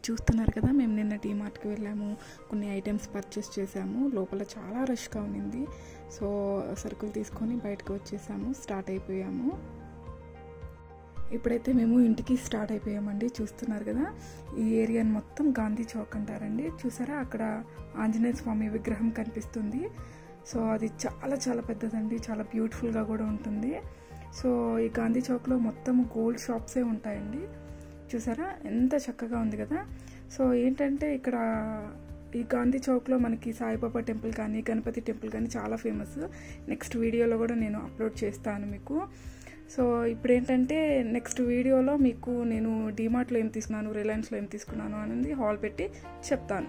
చూస్తున్నారు కదా మేము నిన్న డీమార్ట్కి వెళ్ళాము కొన్ని ఐటమ్స్ పర్చేస్ చేసాము లోపల చాలా రష్గా ఉన్నింది సో సరుకులు తీసుకొని బయటకు వచ్చేసాము స్టార్ట్ అయిపోయాము ఇప్పుడైతే మేము ఇంటికి స్టార్ట్ అయిపోయామండి చూస్తున్నారు కదా ఈ ఏరియాని మొత్తం గాంధీ చౌక్ అంటారండి చూసారా అక్కడ ఆంజనేయ స్వామి విగ్రహం కనిపిస్తుంది సో అది చాలా చాలా పెద్దదండి చాలా బ్యూటిఫుల్గా కూడా ఉంటుంది సో ఈ గాంధీ చౌక్లో మొత్తం గోల్డ్ షాప్సే ఉంటాయండి చూసారా ఎంత చక్కగా ఉంది కదా సో ఏంటంటే ఇక్కడ ఈ గాంధీ చౌక్లో మనకి సాయిబాబా టెంపుల్ కానీ గణపతి టెంపుల్ కానీ చాలా ఫేమస్ నెక్స్ట్ వీడియోలో కూడా నేను అప్లోడ్ చేస్తాను మీకు సో ఇప్పుడు ఏంటంటే నెక్స్ట్ వీడియోలో మీకు నేను డీమార్ట్లో ఏం తీసుకున్నాను రిలయన్స్లో ఏం తీసుకున్నాను అనేది హాల్ పెట్టి చెప్తాను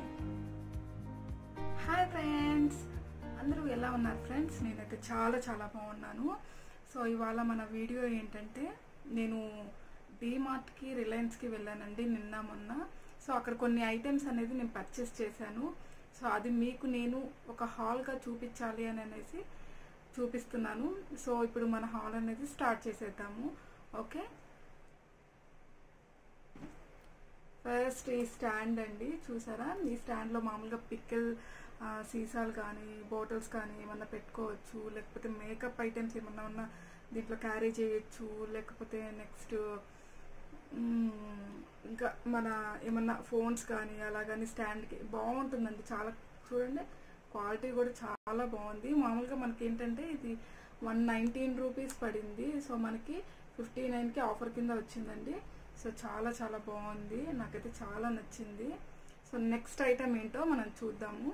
హాయ్ ఫ్రెండ్స్ అందరూ ఎలా ఉన్నారు ఫ్రెండ్స్ నేనైతే చాలా చాలా బాగున్నాను సో ఇవాళ మన వీడియో ఏంటంటే నేను డీమార్ట్కి రిలయన్స్కి వెళ్ళానండి నిన్న మొన్న సో అక్కడ కొన్ని ఐటమ్స్ అనేది నేను పర్చేస్ చేశాను సో అది మీకు నేను ఒక హాల్గా చూపించాలి అని అనేసి చూపిస్తున్నాను సో ఇప్పుడు మన హాల్ అనేది స్టార్ట్ చేసేద్దాము ఓకే ఫస్ట్ ఈ స్టాండ్ అండి చూసారా ఈ స్టాండ్లో మామూలుగా పిక్కల్ సీసాలు కానీ బాటిల్స్ కానీ ఏమన్నా పెట్టుకోవచ్చు లేకపోతే మేకప్ ఐటమ్స్ ఏమన్నా ఉన్నా దీంట్లో క్యారీ చేయొచ్చు లేకపోతే నెక్స్ట్ ఇంకా మన ఏమన్నా ఫోన్స్ కానీ అలా కానీ స్టాండ్కి బాగుంటుందండి చాలా చూడండి క్వాలిటీ కూడా చాలా బాగుంది మామూలుగా మనకి ఏంటంటే ఇది వన్ నైన్టీన్ రూపీస్ పడింది సో మనకి ఫిఫ్టీ నైన్కి ఆఫర్ కింద వచ్చిందండి సో చాలా చాలా బాగుంది నాకైతే చాలా నచ్చింది సో నెక్స్ట్ ఐటమ్ ఏంటో మనం చూద్దాము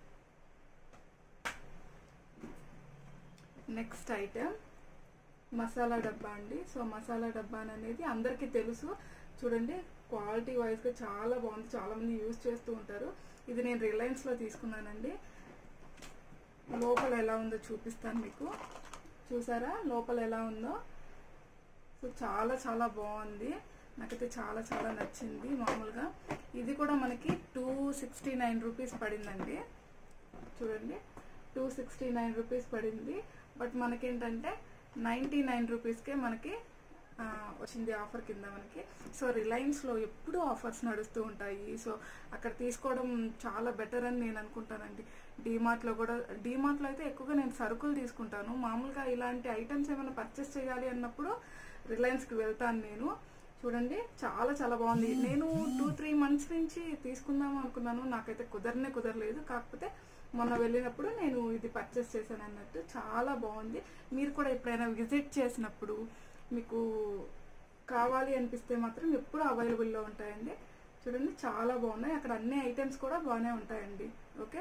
నెక్స్ట్ ఐటమ్ మసాలా డబ్బా అండి సో మసాలా డబ్బా అనేది అందరికీ తెలుసు చూడండి క్వాలిటీ వైజ్గా చాలా బాగుంది చాలామంది యూజ్ చేస్తూ ఉంటారు ఇది నేను రిలయన్స్లో తీసుకున్నానండి లోపల ఎలా ఉందో చూపిస్తాను మీకు చూసారా లోపల ఎలా ఉందో సో చాలా చాలా బాగుంది నాకైతే చాలా చాలా నచ్చింది మామూలుగా ఇది కూడా మనకి టూ సిక్స్టీ నైన్ రూపీస్ పడిందండి చూడండి టూ సిక్స్టీ నైన్ రూపీస్ పడింది బట్ మనకేంటంటే నైంటీ నైన్ రూపీస్కే మనకి వచ్చింది ఆఫర్ కింద మనకి సో రిలయన్స్లో ఎప్పుడూ ఆఫర్స్ నడుస్తూ ఉంటాయి సో అక్కడ తీసుకోవడం చాలా బెటర్ అని నేను అనుకుంటానండి డీమార్ట్లో కూడా డీమార్ట్లో అయితే ఎక్కువగా నేను సరుకులు తీసుకుంటాను మామూలుగా ఇలాంటి ఐటమ్స్ ఏమైనా పర్చేస్ చేయాలి అన్నప్పుడు రిలయన్స్కి వెళ్తాను నేను చూడండి చాలా చాలా బాగుంది నేను టూ త్రీ మంత్స్ నుంచి తీసుకుందాము అనుకున్నాను నాకైతే కుదరనే కుదరలేదు కాకపోతే మొన్న వెళ్ళినప్పుడు నేను ఇది పర్చేస్ చేశాను అన్నట్టు చాలా బాగుంది మీరు కూడా ఎప్పుడైనా విజిట్ చేసినప్పుడు మీకు కావాలి అనిపిస్తే మాత్రం ఎప్పుడు అవైలబుల్లో ఉంటాయండి చూడండి చాలా బాగున్నాయి అక్కడ అన్ని ఐటమ్స్ కూడా బాగానే ఉంటాయండి ఓకే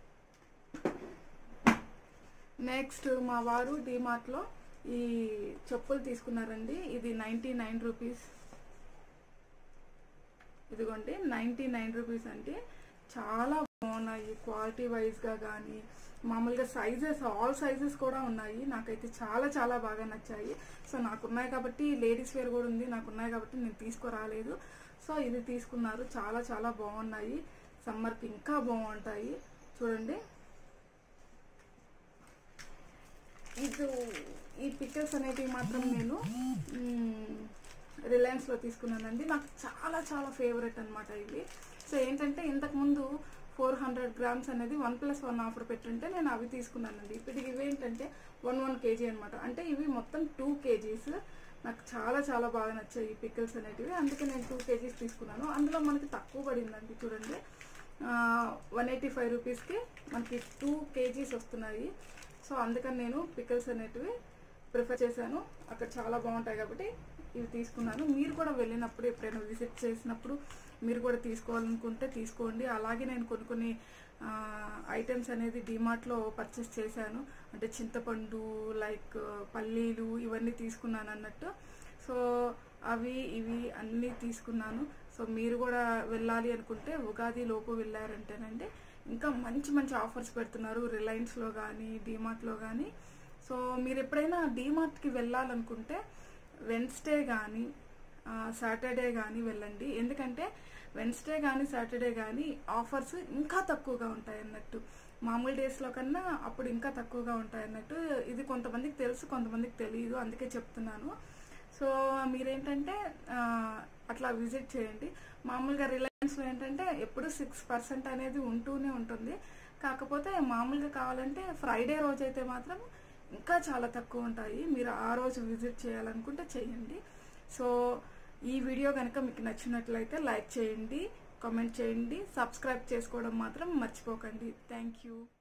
నెక్స్ట్ మా వారు డిమార్ట్లో ఈ చెప్పులు తీసుకున్నారండి ఇది నైంటీ నైన్ రూపీస్ ఇదిగోండి నైంటీ నైన్ రూపీస్ అంటే చాలా బాగున్నాయి క్వాలిటీ వైజ్గా కానీ మామూలుగా సైజెస్ ఆల్ సైజెస్ కూడా ఉన్నాయి నాకైతే చాలా చాలా బాగా నచ్చాయి సో నాకున్నాయి కాబట్టి లేడీస్ వేర్ కూడా ఉంది నాకున్నాయి కాబట్టి నేను తీసుకురాలేదు సో ఇది తీసుకున్నారు చాలా చాలా బాగున్నాయి సమ్మర్కి ఇంకా బాగుంటాయి చూడండి ఇది ఈ పిక్చర్స్ అనేటివి మాత్రం నేను రిలయన్స్లో తీసుకున్నానండి నాకు చాలా చాలా ఫేవరెట్ అనమాట ఇవి సో ఏంటంటే ఇంతకుముందు ఫోర్ హండ్రెడ్ గ్రామ్స్ అనేది వన్ ప్లస్ వన్ ఆఫర్ పెట్టుంటే నేను అవి తీసుకున్నానండి ఇప్పుడు ఇవి ఏంటంటే వన్ వన్ కేజీ అనమాట అంటే ఇవి మొత్తం టూ కేజీస్ నాకు చాలా చాలా బాగా నచ్చాయి ఈ పికిల్స్ అనేటివి అందుకే నేను టూ కేజీస్ తీసుకున్నాను అందులో మనకి తక్కువ పడిందండి చూడండి వన్ ఎయిటీ ఫైవ్ రూపీస్కి మనకి టూ కేజీస్ వస్తున్నాయి సో అందుకని నేను పికిల్స్ అనేటివి ప్రిఫర్ చేశాను అక్కడ చాలా బాగుంటాయి కాబట్టి ఇవి తీసుకున్నాను మీరు కూడా వెళ్ళినప్పుడు ఎప్పుడైనా విజిట్ చేసినప్పుడు మీరు కూడా తీసుకోవాలనుకుంటే తీసుకోండి అలాగే నేను కొన్ని కొన్ని ఐటమ్స్ అనేది డిమార్ట్లో పర్చేస్ చేశాను అంటే చింతపండు లైక్ పల్లీలు ఇవన్నీ తీసుకున్నాను అన్నట్టు సో అవి ఇవి అన్నీ తీసుకున్నాను సో మీరు కూడా వెళ్ళాలి అనుకుంటే ఉగాది లోపు వెళ్ళారంటేనండి ఇంకా మంచి మంచి ఆఫర్స్ పెడుతున్నారు రిలయన్స్లో కానీ డిమార్ట్లో కానీ సో మీరు ఎప్పుడైనా డిమార్ట్కి వెళ్ళాలనుకుంటే వెన్స్డే కానీ సాటర్డే కానీ వెళ్ళండి ఎందుకంటే వెన్స్డే కానీ సాటర్డే కానీ ఆఫర్స్ ఇంకా తక్కువగా ఉంటాయి అన్నట్టు మామూలు డేస్లో కన్నా అప్పుడు ఇంకా తక్కువగా ఉంటాయి అన్నట్టు ఇది కొంతమందికి తెలుసు కొంతమందికి తెలియదు అందుకే చెప్తున్నాను సో మీరేంటంటే ఆ, అట్లా విజిట్ చేయండి మామూలుగా రిలయన్స్ లో ఏంటంటే ఎప్పుడు సిక్స్ పర్సెంట్ అనేది ఉంటూనే ఉంటుంది కాకపోతే మామూలుగా కావాలంటే ఫ్రైడే రోజు అయితే మాత్రం ఇంకా చాలా తక్కువ ఉంటాయి మీరు ఆ రోజు విజిట్ చేయాలనుకుంటే చేయండి సో ఈ వీడియో కనుక మీకు నచ్చినట్లయితే లైక్ చేయండి కామెంట్ చేయండి సబ్స్క్రైబ్ చేసుకోవడం మాత్రం మర్చిపోకండి థ్యాంక్ యూ